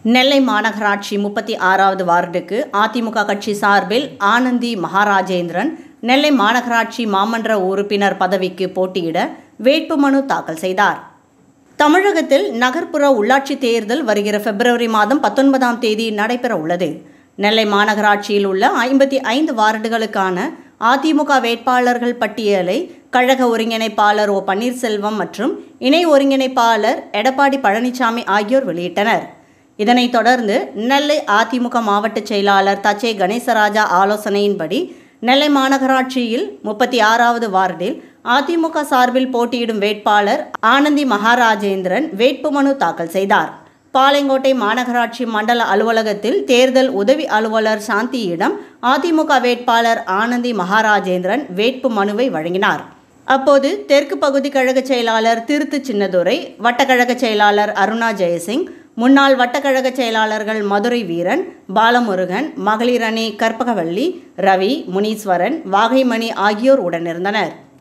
நெல்லை மாநகராட்சி முப்பத்தி ஆறாவது வார்டுக்கு அதிமுக கட்சி சார்பில் ஆனந்தி மகாராஜேந்திரன் நெல்லை மாநகராட்சி மாமன்ற உறுப்பினர் பதவிக்கு போட்டியிட வேட்புமனு தாக்கல் செய்தார் தமிழகத்தில் நகர்ப்புற உள்ளாட்சி தேர்தல் வருகிற பிப்ரவரி மாதம் பத்தொன்பதாம் தேதி நடைபெற உள்ளது நெல்லை மாநகராட்சியில் உள்ள ஐம்பத்தி ஐந்து வார்டுகளுக்கான அதிமுக வேட்பாளர்கள் பட்டியலை கழக ஒருங்கிணைப்பாளர் ஓ பன்னீர்செல்வம் மற்றும் இணை ஒருங்கிணைப்பாளர் எடப்பாடி பழனிசாமி ஆகியோர் வெளியிட்டனர் இதனைத் தொடர்ந்து நெல்லை அதிமுக மாவட்ட செயலாளர் தச்சை கணேசராஜா ஆலோசனையின்படி நெல்லை மாநகராட்சியில் முப்பத்தி ஆறாவது வார்டில் அதிமுக சார்பில் போட்டியிடும் வேட்பாளர் ஆனந்தி மகாராஜேந்திரன் வேட்புமனு தாக்கல் செய்தார் பாளையங்கோட்டை மாநகராட்சி மண்டல அலுவலகத்தில் தேர்தல் உதவி அலுவலர் சாந்தியிடம் அதிமுக வேட்பாளர் ஆனந்தி மகாராஜேந்திரன் வேட்பு மனுவை வழங்கினார் அப்போது தெற்கு பகுதி கழக செயலாளர் திருத்து சின்னதுரை வட்டக்கழக செயலாளர் அருணா ஜெயசிங் முன்னாள் வட்டக்கழக செயலாளர்கள் மதுரை வீரன் பாலமுருகன் மகளிர் அணி கற்பகவள்ளி ரவி முனீஸ்வரன் வாகைமணி ஆகியோர் உடனிருந்தனர்